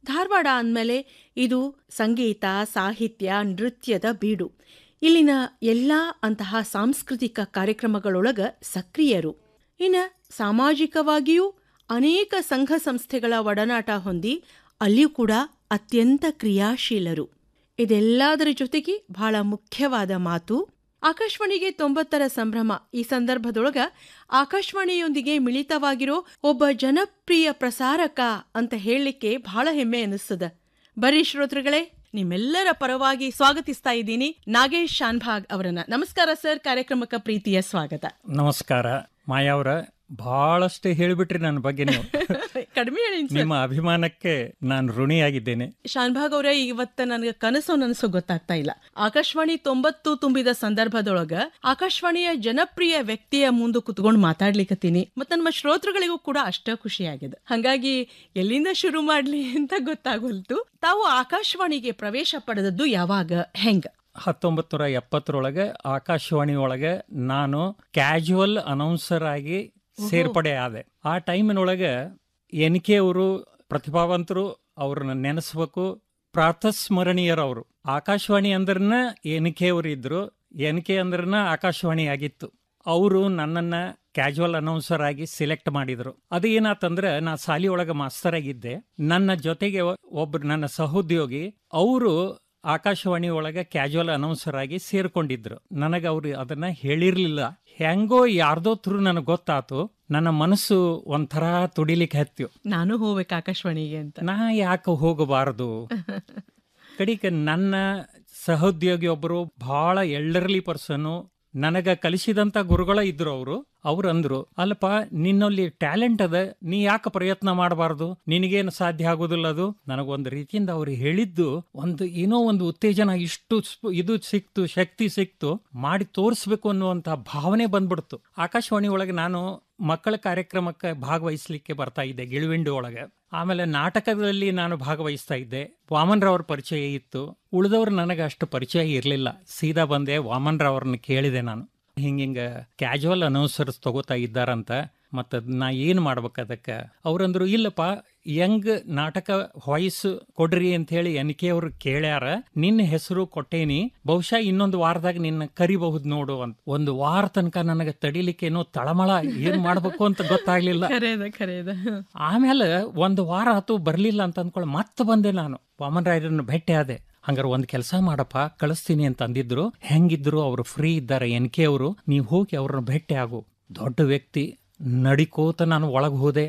ಧಾರವಾಡ ಅಂದಮೇಲೆ ಇದು ಸಂಗೀತ ಸಾಹಿತ್ಯ ನೃತ್ಯದ ಬೀಡು ಇಲ್ಲಿನ ಎಲ್ಲ ಅಂತಹ ಸಾಂಸ್ಕೃತಿಕ ಕಾರ್ಯಕ್ರಮಗಳೊಳಗ ಸಕ್ರಿಯರು ಇನ್ನು ಸಾಮಾಜಿಕವಾಗಿಯೂ ಅನೇಕ ಸಂಘ ಸಂಸ್ಥೆಗಳ ಒಡನಾಟ ಹೊಂದಿ ಅಲ್ಲಿಯೂ ಕೂಡ ಅತ್ಯಂತ ಕ್ರಿಯಾಶೀಲರು ಇದೆಲ್ಲದರ ಜೊತೆಗೆ ಬಹಳ ಮುಖ್ಯವಾದ ಮಾತು ಆಕಾಶವಾಣಿಗೆ ತೊಂಬತ್ತರ ಸಂಭ್ರಮ ಈ ಸಂದರ್ಭದೊಳಗ ಆಕಾಶವಾಣಿಯೊಂದಿಗೆ ಮಿಳಿತವಾಗಿರೋ ಒಬ್ಬ ಜನಪ್ರಿಯ ಪ್ರಸಾರಕ ಅಂತ ಹೇಳಲಿಕ್ಕೆ ಬಹಳ ಹೆಮ್ಮೆ ಅನಿಸ್ತದ ಬರ್ರಿ ಶ್ರೋತೃಗಳೇ ನಿಮ್ಮೆಲ್ಲರ ಪರವಾಗಿ ಸ್ವಾಗತಿಸ್ತಾ ಇದ್ದೀನಿ ನಾಗೇಶ್ ಶಾನ್ಭಾಗ್ ಅವರನ್ನ ನಮಸ್ಕಾರ ಸರ್ ಕಾರ್ಯಕ್ರಮಕ್ಕೆ ಪ್ರೀತಿಯ ಸ್ವಾಗತ ನಮಸ್ಕಾರ ಮಾಯಾವ್ರ ಬಹಳಷ್ಟು ಹೇಳಿಬಿಟ್ರಿ ನನ್ನ ಬಗ್ಗೆ ನೀವು ಕಡಿಮೆ ಹೇಳಿ ನಿಮ್ಮ ಅಭಿಮಾನಕ್ಕೆ ನಾನು ಋಣಿಯಾಗಿದ್ದೇನೆ ಶಾನ್ಭಾಗ್ ಅವರೇ ಇವತ್ತ ನನಗೆ ಕನಸು ನನಸು ಗೊತ್ತಾಗ್ತಾ ಇಲ್ಲ ಆಕಾಶವಾಣಿ ತೊಂಬತ್ತು ತುಂಬಿದ ಸಂದರ್ಭದೊಳಗ ಆಕಾಶವಾಣಿಯ ಜನಪ್ರಿಯ ವ್ಯಕ್ತಿಯ ಮುಂದೆ ಕುತ್ಕೊಂಡು ಮಾತಾಡ್ಲಿಕತ್ತೀನಿ ಮತ್ತ ನಮ್ಮ ಶ್ರೋತೃಗಳಿಗೂ ಕೂಡ ಅಷ್ಟ ಖುಷಿಯಾಗಿದೆ ಹಂಗಾಗಿ ಎಲ್ಲಿಂದ ಶುರು ಮಾಡ್ಲಿ ಅಂತ ಗೊತ್ತಾಗೋಲ್ತು ತಾವು ಆಕಾಶವಾಣಿಗೆ ಪ್ರವೇಶ ಪಡೆದದ್ದು ಯಾವಾಗ ಹೆಂಗ ಹತ್ತೊಂಬತ್ತು ನೂರ ಎಪ್ಪತ್ತರೊಳಗೆ ಆಕಾಶವಾಣಿ ಒಳಗೆ ನಾನು ಕ್ಯಾಶುವಲ್ ಅನೌನ್ಸರ್ ಆಗಿ ಸೇರ್ಪಡೆ ಆದೆ ಆ ಟೈಮಿನೊಳಗೆ ಎನ್ ಕೆ ಅವರು ಪ್ರತಿಭಾವಂತರು ಅವ್ರನ್ನ ನೆನೆಸ್ಬೇಕು ಪ್ರಾತಸ್ಮರಣೀಯರವರು ಆಕಾಶವಾಣಿ ಅಂದ್ರನ ಎನ್ ಕೆ ಅವರು ಇದ್ರು ಎನ್ ಕೆ ಅಂದ್ರನ ಆಕಾಶವಾಣಿ ಆಗಿತ್ತು ಅವರು ನನ್ನನ್ನ ಕ್ಯಾಶುವಲ್ ಅನೌನ್ಸರ್ ಆಗಿ ಸೆಲೆಕ್ಟ್ ಮಾಡಿದ್ರು ಅದು ಏನಾತಂದ್ರೆ ನಾ ಸಾಲಿ ಒಳಗೆ ಮಾಸ್ತರ್ ಆಗಿದ್ದೆ ನನ್ನ ಜೊತೆಗೆ ಒಬ್ರು ನನ್ನ ಸಹೋದ್ಯೋಗಿ ಅವರು ಆಕಾಶವಾಣಿ ಒಳಗೆ ಕ್ಯಾಶುವಲ್ ಅನೌನ್ಸರ್ ಆಗಿ ಸೇರ್ಕೊಂಡಿದ್ರು ನನಗೆ ಅವ್ರು ಅದನ್ನ ಹೇಳಿರ್ಲಿಲ್ಲ ಹೆಂಗೋ ಯಾರ್ದೋ ಥ್ರೂ ನನಗೆ ಗೊತ್ತಾತು ನನ್ನ ಮನಸ್ಸು ಒಂಥರ ತುಡಿಲಿಕ್ಕೆ ಹತ್ತಿ ನಾನು ಹೋಗ್ಬೇಕು ಆಕಾಶವಾಣಿಗೆ ಅಂತ ನಾ ಯಾಕೆ ಹೋಗಬಾರದು ಕಡಿಕ ನನ್ನ ಸಹೋದ್ಯೋಗಿ ಒಬ್ಬರು ಬಹಳ ಎಲ್ಡರ್ಲಿ ಪರ್ಸನ್ನು ನನಗ ಕಲಿಸಿದಂತ ಗುರುಗಳ ಇದ್ರು ಅವರು ಅವ್ರು ಅಂದ್ರು ಅಲ್ಲಪ್ಪ ನಿನ್ನಲ್ಲಿ ಟ್ಯಾಲೆಂಟ್ ಅದ ನೀ ಯಾಕೆ ಪ್ರಯತ್ನ ಮಾಡಬಾರ್ದು ನಿನಗೇನು ಸಾಧ್ಯ ಆಗೋದಿಲ್ಲ ಅದು ನನಗೊಂದು ರೀತಿಯಿಂದ ಅವ್ರು ಹೇಳಿದ್ದು ಒಂದು ಏನೋ ಒಂದು ಉತ್ತೇಜನ ಇಷ್ಟು ಸ್ಫು- ಇದು ಸಿಕ್ತು ಶಕ್ತಿ ಸಿಕ್ತು ಮಾಡಿ ತೋರಿಸ್ಬೇಕು ಅನ್ನುವಂತ ಭಾವನೆ ಬಂದ್ಬಿಡ್ತು ಆಕಾಶವಾಣಿ ಒಳಗೆ ನಾನು ಮಕ್ಕಳ ಕಾರ್ಯಕ್ರಮಕ್ಕೆ ಭಾಗವಹಿಸ್ಲಿಕ್ಕೆ ಬರ್ತಾ ಇದ್ದೆ ಗಿಳಿವಿಂಡಿ ಒಳಗೆ ಆಮೇಲೆ ನಾಟಕದಲ್ಲಿ ನಾನು ಭಾಗವಹಿಸ್ತಾ ಇದ್ದೆ ವಾಮನ್ ರಾವ್ರ ಪರಿಚಯ ಇತ್ತು ಉಳಿದವ್ರು ನನಗೆ ಅಷ್ಟು ಪರಿಚಯ ಇರಲಿಲ್ಲ ಸೀದಾ ಬಂದೆ ವಾಮನ್ ರಾವ್ರನ್ನ ಕೇಳಿದೆ ನಾನು ಹಿಂಗಿಂಗ ಕ್ಯಾಶುವಲ್ ಅನೌನ್ಸರ್ಸ್ ತಗೋತಾ ಇದ್ದಾರಂತ ಮತ್ತು ನಾ ಏನು ಮಾಡ್ಬೇಕು ಅದಕ್ಕೆ ಅವ್ರಂದ್ರು ಇಲ್ಲಪ್ಪ ಯಂಗ್ ನಾಟಕ ವಾಯ್ಸ್ ಕೊಡ್ರಿ ಅಂತ ಹೇಳಿ ಎನ್ ಕೆ ಅವ್ರು ಕೇಳ್ಯಾರ ನಿನ್ನ ಹೆಸರು ಕೊಟ್ಟೇನಿ ಬಹುಶಃ ಇನ್ನೊಂದು ವಾರದಾಗ ನಿನ್ನ ಕರಿಬಹುದು ನೋಡು ಅಂತ ಒಂದು ವಾರ ತನಕ ನನಗೆ ತಡಿಲಿಕ್ಕೇನೋ ತಳಮಳ ಏನ್ ಮಾಡ್ಬೇಕು ಅಂತ ಗೊತ್ತಾಗ್ಲಿಲ್ಲ ಖರೇದ ಖರೇದ ಆಮೇಲೆ ಒಂದು ವಾರ ಆತು ಬರ್ಲಿಲ್ಲ ಅಂತ ಅಂದ್ಕೊಳ್ಳಿ ಮತ್ತೆ ಬಂದೆ ನಾನು ವಾಮನ್ ರಾಯರನ್ನು ಭೇಟಿ ಆದೆ ಹಂಗಾರೆ ಒಂದ್ ಕೆಲಸ ಮಾಡಪ್ಪ ಕಳಿಸ್ತೀನಿ ಅಂತ ಅಂದಿದ್ರು ಹೆಂಗಿದ್ರು ಅವರು ಫ್ರೀ ಇದ್ದಾರೆ ಎನ್ ಕೆ ಅವರು ನೀವು ಹೋಗಿ ಅವ್ರನ್ನ ಭೇಟಿ ಆಗು ದೊಡ್ಡ ವ್ಯಕ್ತಿ ನಡಿಕೋತ ನಾನು ಒಳಗೆ ಹೋದೆ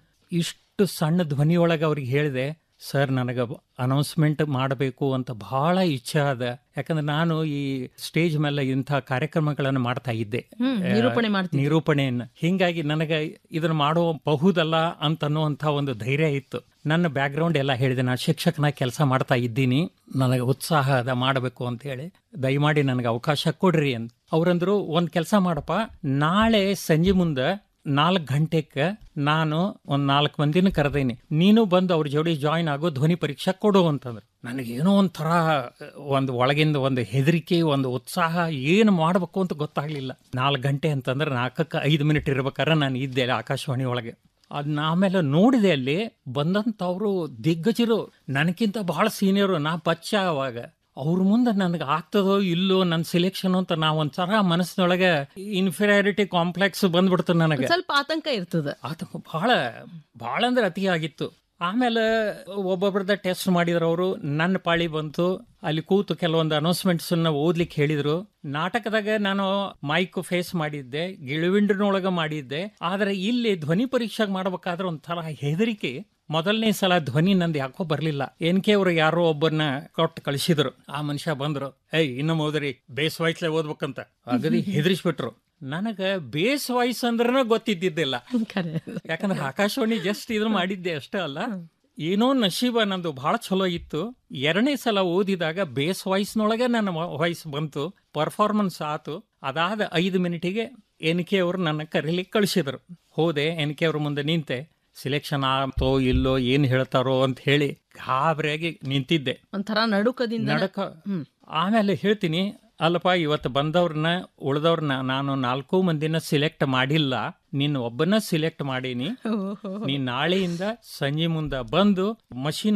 ಇಷ್ಟು ಸಣ್ಣ ಧ್ವನಿಯೊಳಗೆ ಅವ್ರಿಗೆ ಹೇಳಿದೆ ಸರ್ ನನಗೆ ಅನೌನ್ಸ್ಮೆಂಟ್ ಮಾಡಬೇಕು ಅಂತ ಬಹಳ ಇಚ್ಛೆ ಅದ ಯಾಕಂದ್ರೆ ನಾನು ಈ ಸ್ಟೇಜ್ ಮೇಲೆ ಇಂಥ ಕಾರ್ಯಕ್ರಮಗಳನ್ನು ಮಾಡ್ತಾ ಇದ್ದೆ ಹ್ಮ್ ನಿರೂಪಣೆ ಮಾಡ್ತೀನಿ ನಿರೂಪಣೆಯನ್ನ ಹಿಂಗಾಗಿ ನನಗೆ ಇದನ್ನ ಮಾಡಬಹುದಲ್ಲ ಅಂತ ಅನ್ನುವಂಥ ಒಂದು ಧೈರ್ಯ ಇತ್ತು ನನ್ನ ಬ್ಯಾಕ್ ಗ್ರೌಂಡ್ ಎಲ್ಲ ಹೇಳಿದೆ ನಾನು ಶಿಕ್ಷಕನ ಕೆಲಸ ಮಾಡ್ತಾ ಇದ್ದೀನಿ ನನಗೆ ಉತ್ಸಾಹ ಅದ ಮಾಡಬೇಕು ಅಂತ ಹೇಳಿ ದಯಮಾಡಿ ನನಗೆ ಅವಕಾಶ ಕೊಡ್ರಿ ಅಂತ ಅವ್ರಂದ್ರು ಒಂದ್ ಕೆಲಸ ಮಾಡಪ್ಪ ನಾಳೆ ಸಂಜೆ ಮುಂದೆ ನಾಲ್ಕು ಗಂಟೆಗೆ ನಾನು ಒಂದ್ ನಾಲ್ಕು ಮಂದಿನ ಕರೆದೇನಿ ನೀನು ಬಂದು ಅವ್ರ ಜೋಡಿ ಜಾಯಿನ್ ಆಗೋ ಧ್ವನಿ ಪರೀಕ್ಷೆ ಕೊಡು ಅಂತಂದ್ರು ನನಗೇನೋ ಒಂಥರ ಒಂದು ಒಳಗಿಂದ ಒಂದು ಹೆದರಿಕೆ ಒಂದು ಉತ್ಸಾಹ ಏನು ಮಾಡಬೇಕು ಅಂತ ಗೊತ್ತಾಗ್ಲಿಲ್ಲ ನಾಲ್ಕು ಗಂಟೆ ಅಂತಂದ್ರೆ ನಾಲ್ಕಕ್ಕೆ ಐದು ಮಿನಿಟ್ ಇರ್ಬೇಕಾದ್ರೆ ನಾನು ಇದ್ದೆ ಅಲ್ಲಿ ಆಕಾಶವಾಣಿ ಒಳಗೆ ಅದನ್ನ ಆಮೇಲೆ ನೋಡಿದೆ ಅಲ್ಲಿ ಬಂದಂಥವ್ರು ದಿಗ್ಗಜರು ನನಗಿಂತ ಬಹಳ ಸೀನಿಯರು ನಾ ಬಚ್ಚ ಅವಾಗ ಅವ್ರ ಮುಂದೆ ನನಗೆ ಆಗ್ತದೋ ಇಲ್ಲೋ ನನ್ನ ಸೆಲೆಕ್ಷನ್ ಅಂತ ನಾ ಒಂಥರ ಮನಸ್ಸಿನೊಳಗೆ ಇನ್ಫೀರಿಯಾರಿಟಿ ಕಾಂಪ್ಲೆಕ್ಸ್ ಬಂದ್ಬಿಡ್ತು ನನಗೆ ಸ್ವಲ್ಪ ಆತಂಕ ಇರ್ತದ ಆತ ಬಹಳ ಬಹಳ ಅಂದ್ರೆ ಅತಿಯಾಗಿತ್ತು ಆಮೇಲೆ ಒಬ್ಬೊಬ್ರದ ಟೆಸ್ಟ್ ಮಾಡಿದ್ರು ಅವರು ನನ್ನ ಪಾಳಿ ಬಂತು ಅಲ್ಲಿ ಕೂತು ಕೆಲವೊಂದು ಅನೌನ್ಸ್ಮೆಂಟ್ಸ್ ಓದ್ಲಿಕ್ಕೆ ಹೇಳಿದ್ರು ನಾಟಕದಾಗ ನಾನು ಮೈಕ್ ಫೇಸ್ ಮಾಡಿದ್ದೆ ಗಿಳಿವಿಂಡಿನೊಳಗ ಮಾಡಿದ್ದೆ ಆದ್ರೆ ಇಲ್ಲಿ ಧ್ವನಿ ಪರೀಕ್ಷೆ ಮಾಡ್ಬೇಕಾದ್ರೆ ಒಂಥರ ಹೆದರಿಕೆ ಮೊದಲನೇ ಸಲ ಧ್ವನಿ ನಂದು ಯಾಕೋ ಬರ್ಲಿಲ್ಲ ಎನ್ ಕೆ ಅವರು ಯಾರೋ ಒಬ್ಬರನ್ನ ಕೊಟ್ಟು ಕಳಿಸಿದ್ರು ಆ ಮನುಷ್ಯ ಬಂದ್ರು ಏಯ್ ಇನ್ನು ಓದ್ರಿ ಬೇಸ್ ವಾಯ್ಸ್ಲೆ ಓದ್ಬೇಕಂತ ಅಗದಿ ಹೆದರಿಸ್ಬಿಟ್ರು ನನಗ ಬೇಸ್ ವಾಯ್ಸ್ ಅಂದ್ರನ ಗೊತ್ತಿದ್ದಿದ್ದಿಲ್ಲ ಖರೆ ಯಾಕಂದ್ರೆ ಆಕಾಶವಾಣಿ ಜಸ್ಟ್ ಇದು ಮಾಡಿದ್ದೆ ಅಷ್ಟೇ ಅಲ್ಲ ಏನೋ ನಶೀಬ ನಂದು ಬಹಳ ಚಲೋ ಇತ್ತು ಎರಡನೇ ಸಲ ಓದಿದಾಗ ಬೇಸ್ ವಾಯ್ಸ್ನೊಳಗೆ ನನ್ನ ವಾಯ್ಸ್ ಬಂತು ಪರ್ಫಾರ್ಮೆನ್ಸ್ ಆತು ಅದಾದ ಐದು ಮಿನಿಟಿಗೆ ಎನ್ ಕೆ ಅವರು ನನ್ನ ಕರೀಲಿಕ್ಕೆ ಕಳಿಸಿದ್ರು ಹೋದೆ ಎನ್ ಕೆ ಅವ್ರ ಮುಂದೆ ನಿಂತೆ ಸಿಲೆಕ್ಷನ್ ಆತೋ ಇಲ್ಲೋ ಏನ್ ಹೇಳ್ತಾರೋ ಅಂತ ಹೇಳಿ ಗಾಬರಿಯಾಗಿ ನಿಂತಿದ್ದೆ ಒಂಥರ ನಡುಕದಿಂದ ನಡಕ ಆಮೇಲೆ ಹೇಳ್ತೀನಿ ಅಲ್ಲಪ್ಪ ಇವತ್ತು ಬಂದವ್ರನ್ನ ಉಳ್ದವ್ರನ್ನ ನಾನು ನಾಲ್ಕು ಮಂದಿನ ಸಿಲೆಕ್ಟ್ ಮಾಡಿಲ್ಲ ನಿನ್ನ ಒಬ್ಬನ ಸಿಲೆಕ್ಟ್ ಮಾಡೀನಿ ಓಹೋ ನೀನ್ ನಾಳೆಯಿಂದ ಸಂಜೆ ಮುಂದೆ ಬಂದು ಮಷಿನ್